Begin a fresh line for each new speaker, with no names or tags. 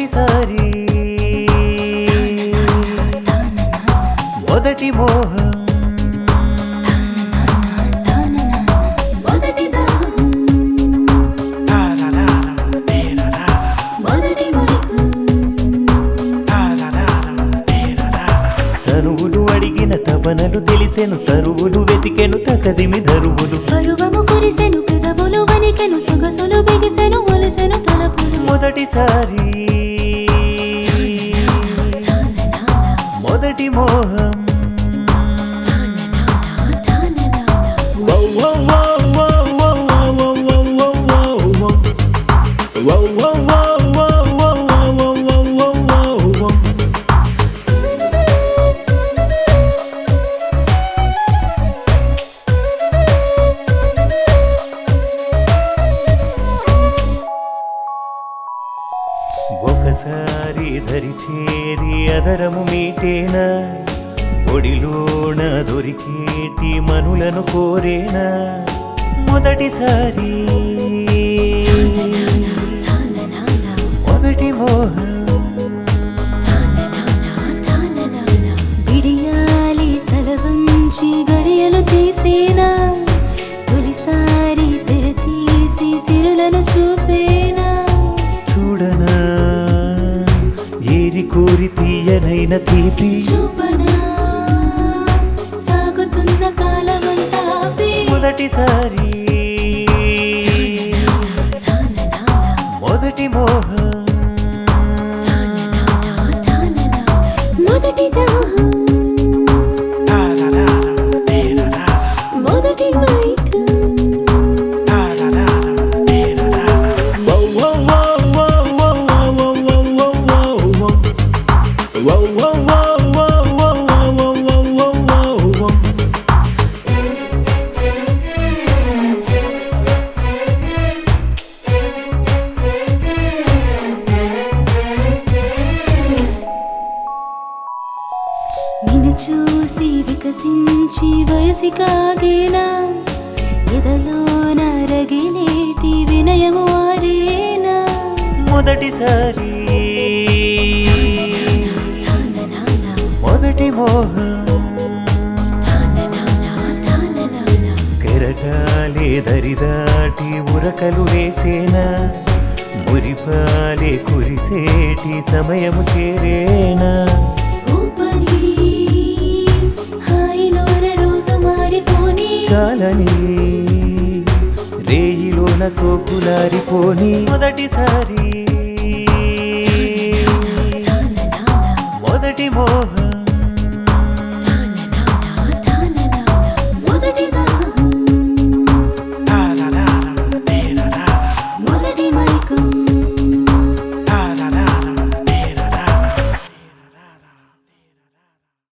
మొదటిసారి మొదటి మోహం
మొదటి దాహం మొదటి మైకం
తనువులు అడిగిన తపనలు తెలిసెను తరువులు వెతికెను తకదిమి ధరువులు
పరువము కురిసెను పెదవులు వణికెను సొగసులు బిగిసెను ఒలిసెను తలపులు
మొదటిసారి మొదటి మోహం ఒకసారి ధరి చేరి అదరము మీటేనా ఒడిలోన దొరికేటి మనులను కోరేనా మొదటిసారి మొదటి మోహం
విడియాలి తల వంచి గడియలు తీసేనా తొలిసారి తెర తీసి సిరులను చూపేనా
చూడనా ఏరి కోరి తీయనైన తీపి
చూపనా సాగుతున్న కాలమంతా ఆపి.
మొదటిసారి మొదటి మోహం
మొదటి దాహం మొదటి మైకం నిన్ను చూసి వికసించి వయసి కాగేనా ఎదలో నరగిలేటి వినయము వారేనా
మొదటిసారి మొదటి మోహం కెరటాలే దరిదాటి ఉరకలు వేసేనా మురిపాలే కురిసేటి సమయము చేరేనా
ఊపని హాయిలోన రోజు మారిపోని
చాలని రేయిలోన సోకులారిపోని మొదటిసారి